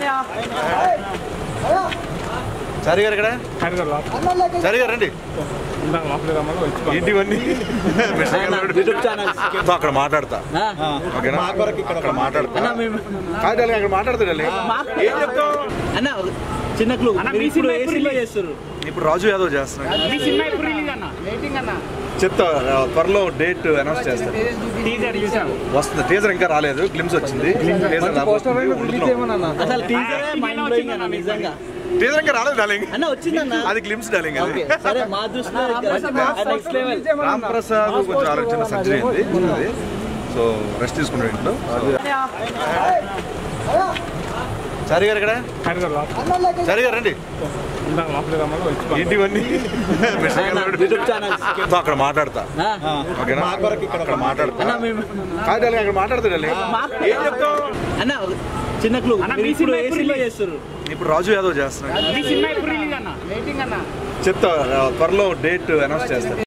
చారి గారు ఇక్కడ చారి గారు రండి ఏంటి ఇవన్నీ యూట్యూబ్ ఛానల్స్ తో అక్కడ మాట్లాడతా ఓకేనా అక్కడ మాట్లాడతా కాదు అలాగే అక్కడ మాట్లాడతాడు ఏం చెప్తావు అన్న చిన్న క్లూ మీరు ఇప్పుడు ఏ సినిమా చేస్తారు ఇప్పుడు రాజు యాదవ్ చేస్తున్నాడు మీ సినిమా ఎప్పుడు రిలీజ్ అన్న వెయిటింగ్ అన్న చెప్తా ఆ, త్వరలో డేట్ అనౌన్స్ చేస్తాను టీజర్ చూసాం వస్తుంది టీజర్ ఇంకా రాలేదు గ్లిమ్స్ వచ్చింది టీజర్ అసలు టీజర్ మైండ్ బ్లోయింగ్ అన్న నిజంగా టీజర్ ఇంకా రాలేదు డార్లింగ్ అన్న వచ్చిందన్న అది గ్లిమ్స్ డార్లింగ్ అది ఓకే సరే మా దృష్టిలో నెక్స్ట్ లెవెల్ రామ్ ప్రసాద్ కొంచెం ఆలోచన సర్జరీ అయింది అది సో రెస్ట్ తీసుకున్నాడు ఇంట్లో చారి గారు ఇక్కడ చారి గారు రండి ఏంటి ఇవన్నీ యూట్యూబ్ ఛానల్స్ తో అక్కడ మాట్లాడతా ఓకేనా అక్కడ మాట్లాడతా అన్న మేము కాదు అలాగే అక్కడ మాట్లాడతాడు ఏం చెప్తావు అన్న చిన్న క్లూ అన్న, మీరు మీ ఇప్పుడు సినిమా ఏ ఎప్పుడు సినిమా రిలీజ్? చేస్తారు ఇప్పుడు రాజు యాదవ్ చేస్తున్నాడు మీ సినిమా ఎప్పుడు రిలీజ్ అన్న వెయిటింగ్ అన్న చెప్తా ఆ, త్వరలో డేట్ అనౌన్స్ చేస్తాను